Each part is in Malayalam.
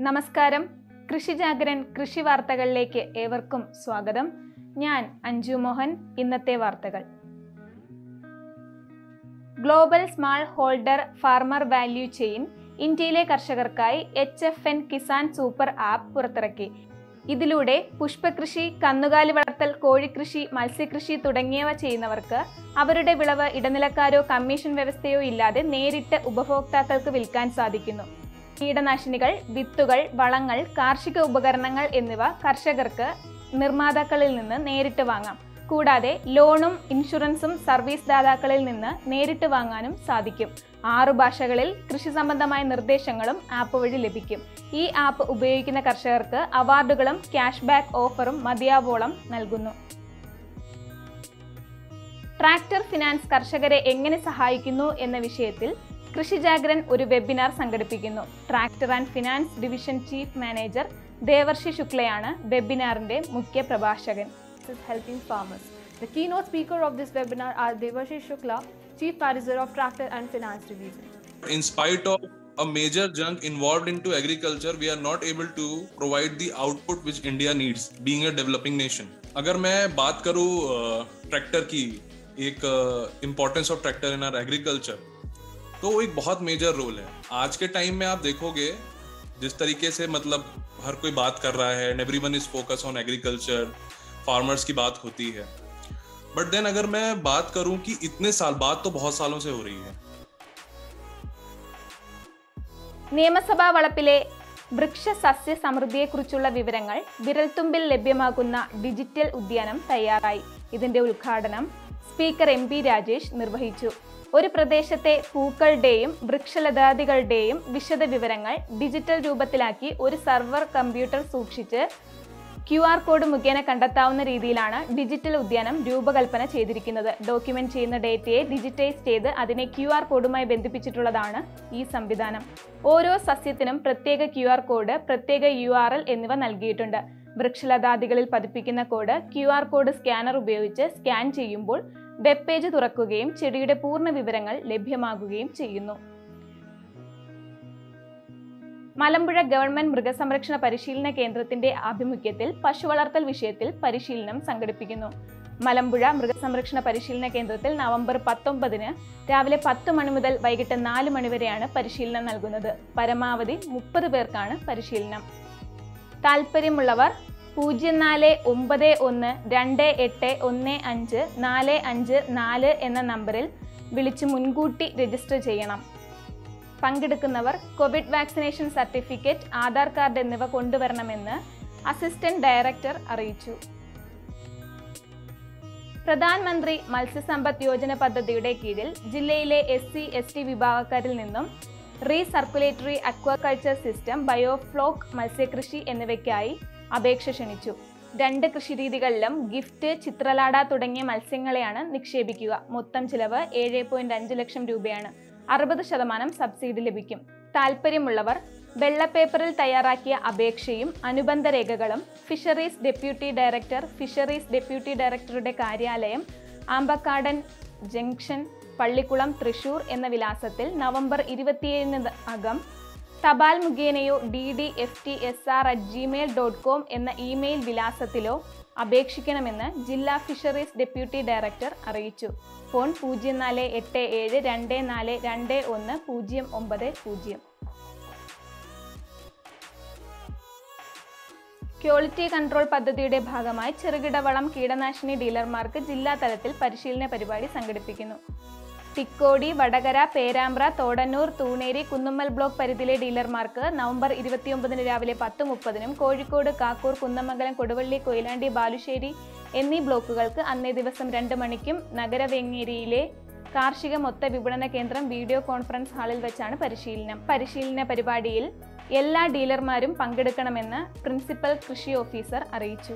നമസ്കാരം കൃഷി ജാഗരൻ കൃഷി വാർത്തകളിലേക്ക് ഏവർക്കും സ്വാഗതം ഞാൻ അഞ്ജു മോഹൻ ഇന്നത്തെ വാർത്തകൾ global small holder farmer value chain ഇന്ത്യയിലെ കർഷകർക്കായി H F N Kisan super app പുറത്തിറക്കി ഇതിലൂടെ പുഷ്പകൃഷി കന്നുകാലി വളർത്തൽ കോഴിക്കൃഷി മത്സ്യകൃഷി തുടങ്ങിയവ ചെയ്യുന്നവർക്ക് അവരുടെ വിളവ് ഇടനിലക്കാരോ കമ്മീഷൻ വ്യവസ്ഥയോ ഇല്ലാതെ നേരിട്ട് ഉപഭോക്താക്കൾക്ക് വിൽക്കാൻ സാധിക്കുന്നു കീടനാശിനികൾ വിത്തുകൾ വളങ്ങൾ കാർഷിക ഉപകരണങ്ങൾ എന്നിവ കർഷകർക്ക് നിർമ്മാതാക്കളിൽ നിന്ന് നേരിട്ട് വാങ്ങാം കൂടാതെ ലോണും ഇൻഷുറൻസും സർവീസ് ദാതാക്കളിൽ നിന്ന് നേരിട്ട് വാങ്ങാനും സാധിക്കും ആറു ഭാഷകളിൽ കൃഷി സംബന്ധമായ നിർദ്ദേശങ്ങളും ആപ്പ് വഴി ലഭിക്കും ഈ ആപ്പ് ഉപയോഗിക്കുന്ന കർഷകർക്ക് അവാർഡുകളും ക്യാഷ് ബാക്ക് ഓഫറും മതിയാവോളം നൽകുന്നു ട്രാക്ടർ ഫിനാൻസ് കർഷകരെ എങ്ങനെ സഹായിക്കുന്നു എന്ന വിഷയത്തിൽ കൃഷി ജാഗ്രൻ ഒരു വെബിനാർ സംഘടിപ്പിക്കുന്നു tractor and finance division chief manager Devarshi ശുക്ലയാണ് വെബിനാറിന്റെ മുഖ്യ പ്രഭാഷകൻ is helping farmers. The keynote speaker of this webinar are Devashi Shukla, Chief Manager of Tractor and Finance Division. in spite of a major junk involved into agriculture we are not able to provide the output which india needs being a developing nation अगर मैं बात करूँ ट्रैक्टर की एक importance of tractor in our agriculture तो वो एक बहुत मेजर रोल है आज के टाइम में आप देखोगे जिस तरीके से मतलब हर कोई बात कर रहा है everyone is focus on agriculture farmers की बात होती है बट देन अगर मैं बात करूं कि इतने साल बात तो बहुत सालों से हो रही है നിയമസഭാ വളപ്പിലെ വൃക്ഷ സസ്യ സമൃദ്ധിയെക്കുറിച്ചുള്ള വിവരങ്ങൾ വിരൽത്തുമ്പിൽ ലഭ്യമാകുന്ന ഡിജിറ്റൽ ഉദ്യാനം തയ്യാറായി ഇതിന്റെ ഉദ്ഘാടനം സ്പീക്കർ എം പി രാജേഷ് നിർവഹിച്ചു ഒരു പ്രദേശത്തെ പൂക്കളുടെയും വൃക്ഷലതാദികളുടെയും വിശദ വിവരങ്ങൾ ഡിജിറ്റൽ രൂപത്തിലാക്കി ഒരു സർവർ കമ്പ്യൂട്ടർ സൂക്ഷിച്ച് ക്യു ആർ കോഡ് മുഖേന കണ്ടെത്താവുന്ന രീതിയിലാണ് ഡിജിറ്റൽ ഉദ്യാനം രൂപകൽപ്പന ചെയ്തിരിക്കുന്നത് ഡോക്യുമെന്റ് ചെയ്യുന്ന ഡേറ്റയെ ഡിജിറ്റൈസ് ചെയ്ത് അതിനെ ക്യു ആർ കോഡുമായി ബന്ധിപ്പിച്ചിട്ടുള്ളതാണ് ഈ സംവിധാനം ഓരോ സസ്യത്തിനും പ്രത്യേക ക്യു ആർ കോഡ് പ്രത്യേക യു ആർ എൽ എന്നിവ നൽകിയിട്ടുണ്ട് വൃക്ഷലതാദികളിൽ പതിപ്പിക്കുന്ന code Q R code scanner ഉപയോഗിച്ച് സ്കാൻ ചെയ്യുമ്പോൾ വെബ് പേജ് തുറക്കുകയും ചെടിയുടെ പൂർണ്ണ വിവരങ്ങൾ ലഭ്യമാകുകയും ചെയ്യുന്നു മലമ്പുഴ ഗവൺമെന്റ് മൃഗസംരക്ഷണ പരിശീലന കേന്ദ്രത്തിന്റെ ആഭിമുഖ്യത്തിൽ പശു വളർത്തൽ വിഷയത്തിൽ പരിശീലനം സംഘടിപ്പിക്കുന്നു മലമ്പുഴ മൃഗസംരക്ഷണ പരിശീലന കേന്ദ്രത്തിൽ നവംബർ പത്തൊമ്പതിന് രാവിലെ പത്ത് മണി മുതൽ വൈകിട്ട് നാല് മണി വരെയാണ് പരിശീലനം നൽകുന്നത് പരമാവധി മുപ്പത് പേർക്കാണ് പരിശീലനം താല്പര്യമുള്ളവർ പൂജ്യം നാല് ഒമ്പത് ഒന്ന് രണ്ട് എട്ട് ഒന്ന് അഞ്ച് നാല് അഞ്ച് നാല് എന്ന നമ്പറിൽ വിളിച്ച് മുൻകൂട്ടി രജിസ്റ്റർ ചെയ്യണം പങ്കെടുക്കുന്നവർ Covid vaccination certificate Aadhaar card എന്നിവ കൊണ്ടുവരണമെന്ന് അസിസ്റ്റന്റ് ഡയറക്ടർ അറിയിച്ചു പ്രധാനമന്ത്രി മത്സ്യസമ്പദ് യോജന പദ്ധതിയുടെ കീഴിൽ ജില്ലയിലെ എസ് സി എസ് ടി വിഭാഗക്കാരിൽ നിന്നും റീസർക്കുലേറ്ററി അക്വാകൾച്ചർ സിസ്റ്റം ബയോഫ്ലോക്ക് മത്സ്യകൃഷി എന്നിവയ്ക്കായി അപേക്ഷ ക്ഷണിച്ചു രണ്ട് കൃഷിരീതികളിലും ഗിഫ്റ്റ് ചിത്രലാട തുടങ്ങിയ മത്സ്യങ്ങളെയാണ് നിക്ഷേപിക്കുക മൊത്തം ചിലവ് ഏഴ് പോയിന്റ് അഞ്ച് ലക്ഷം രൂപയാണ് അറുപത് ശതമാനം സബ്സിഡി ലഭിക്കും താല്പര്യമുള്ളവർ വെള്ളപ്പേപ്പറിൽ തയ്യാറാക്കിയ അപേക്ഷയും അനുബന്ധ രേഖകളും fisheries deputy director fisheries deputy ഡയറക്ടറുടെ കാര്യാലയം ആമ്പക്കാടൻ ജംഗ്ഷൻ പള്ളിക്കുളം തൃശൂർ എന്ന വിലാസത്തിൽ നവംബർ ഇരുപത്തിയേഴിന് അകം തപാൽ മുഖേനയോ D D F T S R at Gmail dot com എന്ന ഇമെയിൽ വിലാസത്തിലോ അപേക്ഷിക്കണമെന്ന് ജില്ലാ ഫിഷറീസ് ഡെപ്യൂട്ടി ഡയറക്ടർ അറിയിച്ചു ഫോൺ പൂജ്യം നാല് എട്ട് ഏഴ് രണ്ട് നാല് രണ്ട് ഒന്ന് പൂജ്യം ഒമ്പത് പൂജ്യം ക്വാളിറ്റി കൺട്രോൾ പദ്ധതിയുടെ ഭാഗമായി ചെറുകിട വളം കീടനാശിനി ഡീലർമാർക്ക് ജില്ലാ തലത്തിൽ പരിശീലന പരിപാടി സംഘടിപ്പിക്കുന്നു തിക്കോടി വടകര പേരാമ്പ്ര തോടന്നൂർ തൂണേരി കുന്നുമ്മൽ ബ്ലോക്ക് പരിധിയിലെ ഡീലർമാർക്ക് നവംബർ ഇരുപത്തിയൊമ്പതിന് രാവിലെ പത്ത് മുപ്പതിനും കോഴിക്കോട് കാക്കൂർ കുന്നമംഗലം കൊടുവള്ളി കൊയിലാണ്ടി ബാലുശ്ശേരി എന്നീ ബ്ലോക്കുകൾക്ക് അന്നേ ദിവസം രണ്ട് മണിക്കും നഗരവേങ്ങേരിയിലെ കാർഷിക മൊത്ത വിപണന കേന്ദ്രം വീഡിയോ കോൺഫറൻസ് ഹാളിൽ വെച്ചാണ് പരിശീലനം പരിശീലന പരിപാടിയിൽ എല്ലാ ഡീലർമാരും പങ്കെടുക്കണമെന്ന് പ്രിൻസിപ്പൽ കൃഷി ഓഫീസർ അറിയിച്ചു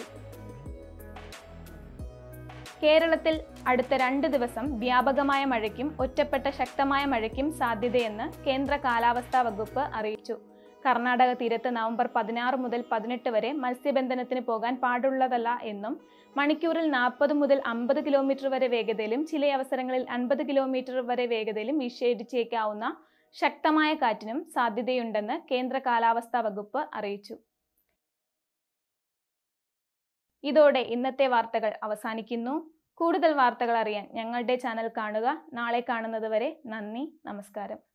കേരളത്തിൽ അടുത്ത രണ്ട് ദിവസം വ്യാപകമായ മഴയ്ക്കും ഒറ്റപ്പെട്ട ശക്തമായ മഴയ്ക്കും സാധ്യതയെന്ന് കേന്ദ്ര കാലാവസ്ഥാ വകുപ്പ് അറിയിച്ചു കർണാടക തീരത്ത് നവംബർ പതിനാറ് മുതൽ പതിനെട്ട് വരെ മത്സ്യബന്ധനത്തിന് പോകാൻ പാടുള്ളതല്ല എന്നും മണിക്കൂറിൽ നാൽപ്പത് മുതൽ അമ്പത് കിലോമീറ്റർ വരെ വേഗതയിലും ചില അവസരങ്ങളിൽ അൻപത് കിലോമീറ്റർ വരെ വേഗതയിലും വീശിയടിച്ചേക്കാവുന്ന ശക്തമായ കാറ്റിനും സാധ്യതയുണ്ടെന്ന് കേന്ദ്ര കാലാവസ്ഥാ വകുപ്പ് അറിയിച്ചു ഇതോടെ ഇന്നത്തെ വാർത്തകൾ അവസാനിക്കുന്നു കൂടുതൽ വാർത്തകൾ അറിയാൻ ഞങ്ങളുടെ ചാനൽ കാണുക നാളെ കാണുന്നത് വരെ നന്ദി നമസ്കാരം